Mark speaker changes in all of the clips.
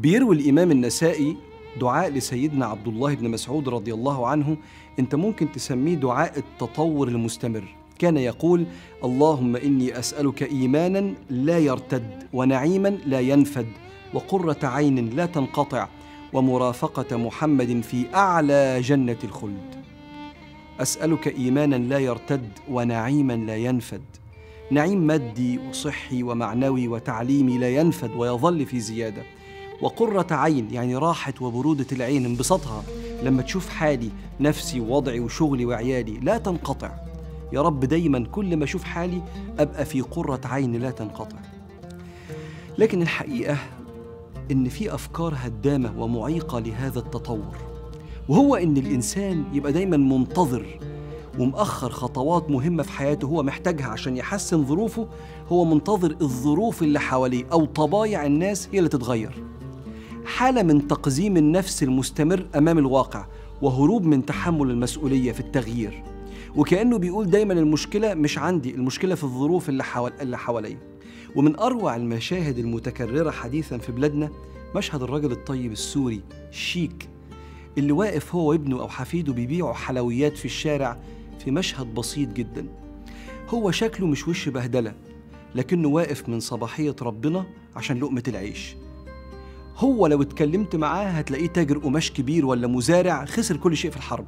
Speaker 1: بيروي الإمام النسائي دعاء لسيدنا عبد الله بن مسعود رضي الله عنه أنت ممكن تسميه دعاء التطور المستمر كان يقول اللهم إني أسألك إيمانا لا يرتد ونعيما لا ينفد وقرة عين لا تنقطع ومرافقة محمد في أعلى جنة الخلد أسألك إيمانا لا يرتد ونعيما لا ينفد نعيم مادي وصحي ومعنوي وتعليمي لا ينفد ويظل في زيادة وقرة عين يعني راحة وبرودة العين انبساطها لما تشوف حالي نفسي ووضعي وشغلي وعيالي لا تنقطع يا رب دايما كل ما أشوف حالي أبقى في قرة عين لا تنقطع لكن الحقيقة إن في أفكار هدامة ومعيقة لهذا التطور وهو إن الإنسان يبقى دايما منتظر ومأخر خطوات مهمة في حياته هو محتاجها عشان يحسن ظروفه هو منتظر الظروف اللي حواليه أو طبايع الناس هي اللي تتغير حالة من تقزيم النفس المستمر أمام الواقع وهروب من تحمل المسؤولية في التغيير وكأنه بيقول دايما المشكلة مش عندي المشكلة في الظروف اللي, حوال اللي حواليا ومن أروع المشاهد المتكررة حديثا في بلادنا مشهد الرجل الطيب السوري شيك اللي واقف هو وابنه أو حفيده بيبيعوا حلويات في الشارع في مشهد بسيط جدا هو شكله مش وش بهدلة لكنه واقف من صباحية ربنا عشان لقمة العيش هو لو اتكلمت معاه هتلاقيه تاجر قماش كبير ولا مزارع خسر كل شيء في الحرب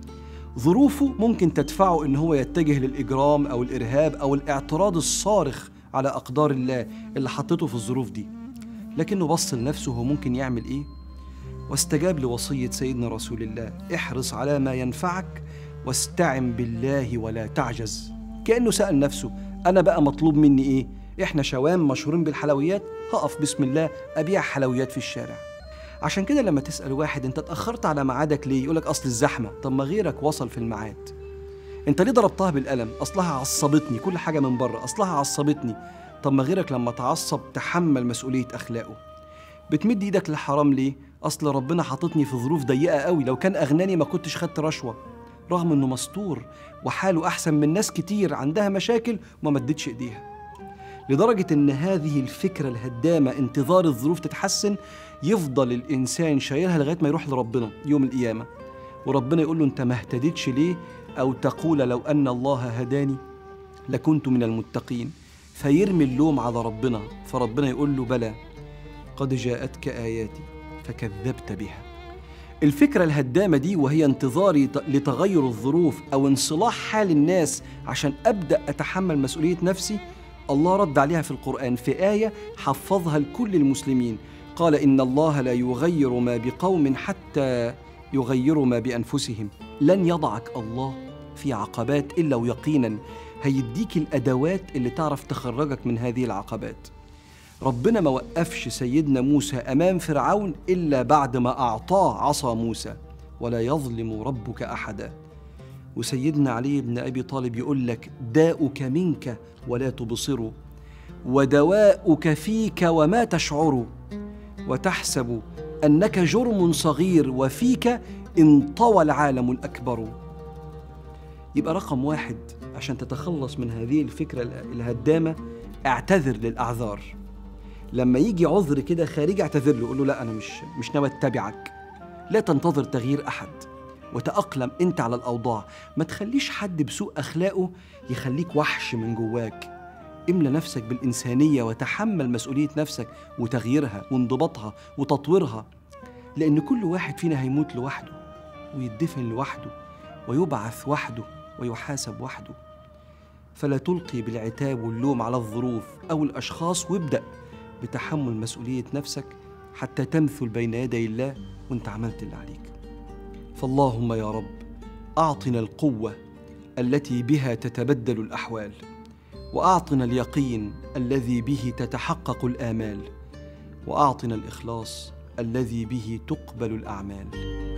Speaker 1: ظروفه ممكن تدفعه ان هو يتجه للاجرام او الارهاب او الاعتراض الصارخ على اقدار الله اللي حطته في الظروف دي لكنه بص لنفسه هو ممكن يعمل ايه واستجاب لوصيه سيدنا رسول الله احرص على ما ينفعك واستعن بالله ولا تعجز كانه سال نفسه انا بقى مطلوب مني ايه احنا شوام مشهورين بالحلويات هقف بسم الله ابيع حلويات في الشارع عشان كده لما تسال واحد انت اتاخرت على ميعادك ليه يقولك اصل الزحمه طب ما غيرك وصل في الميعاد انت ليه ضربتها بالقلم اصلها عصبتني كل حاجه من بره اصلها عصبتني طب ما غيرك لما تعصب تحمل مسؤوليه اخلاقه بتمد ايدك للحرام ليه اصل ربنا حاططني في ظروف ضيقه قوي لو كان اغناني ما كنتش خدت رشوه رغم انه مستور وحاله احسن من ناس كتير عندها مشاكل وما مدتش ايديها لدرجة إن هذه الفكرة الهدامة انتظار الظروف تتحسن يفضل الإنسان شايلها لغاية ما يروح لربنا يوم القيامة وربنا يقول له أنت ما اهتديتش ليه أو تقول لو أن الله هداني لكنت من المتقين فيرمي اللوم على ربنا فربنا يقول له بلى قد جاءتك آياتي فكذبت بها الفكرة الهدامة دي وهي انتظاري لتغير الظروف أو انصلاح حال الناس عشان أبدأ أتحمل مسؤولية نفسي الله رد عليها في القرآن في آية حفظها لكل المسلمين قال إن الله لا يغير ما بقوم حتى يغيروا ما بأنفسهم لن يضعك الله في عقبات إلا ويقينا هيديك الأدوات اللي تعرف تخرجك من هذه العقبات ربنا ما وقفش سيدنا موسى أمام فرعون إلا بعد ما أعطاه عصا موسى ولا يظلم ربك أحدا وسيدنا علي بن أبي طالب يقول لك داؤك منك ولا تبصر ودواؤك فيك وما تشعر وتحسب أنك جرم صغير وفيك انطوى العالم الأكبر يبقى رقم واحد عشان تتخلص من هذه الفكرة الهدامة اعتذر للأعذار لما يجي عذر كده خارجي اعتذر له قول له لا أنا مش مش ناوي أتبعك لا تنتظر تغيير أحد وتأقلم أنت على الأوضاع ما تخليش حد بسوء أخلاقه يخليك وحش من جواك املى نفسك بالإنسانية وتحمل مسؤولية نفسك وتغييرها وانضباطها وتطويرها لأن كل واحد فينا هيموت لوحده ويدفن لوحده ويبعث وحده ويحاسب وحده فلا تلقي بالعتاب واللوم على الظروف أو الأشخاص وابدأ بتحمل مسؤولية نفسك حتى تمثل بين يدي الله وانت عملت اللي عليك فاللهم يا رب اعطنا القوه التي بها تتبدل الاحوال واعطنا اليقين الذي به تتحقق الامال واعطنا الاخلاص الذي به تقبل الاعمال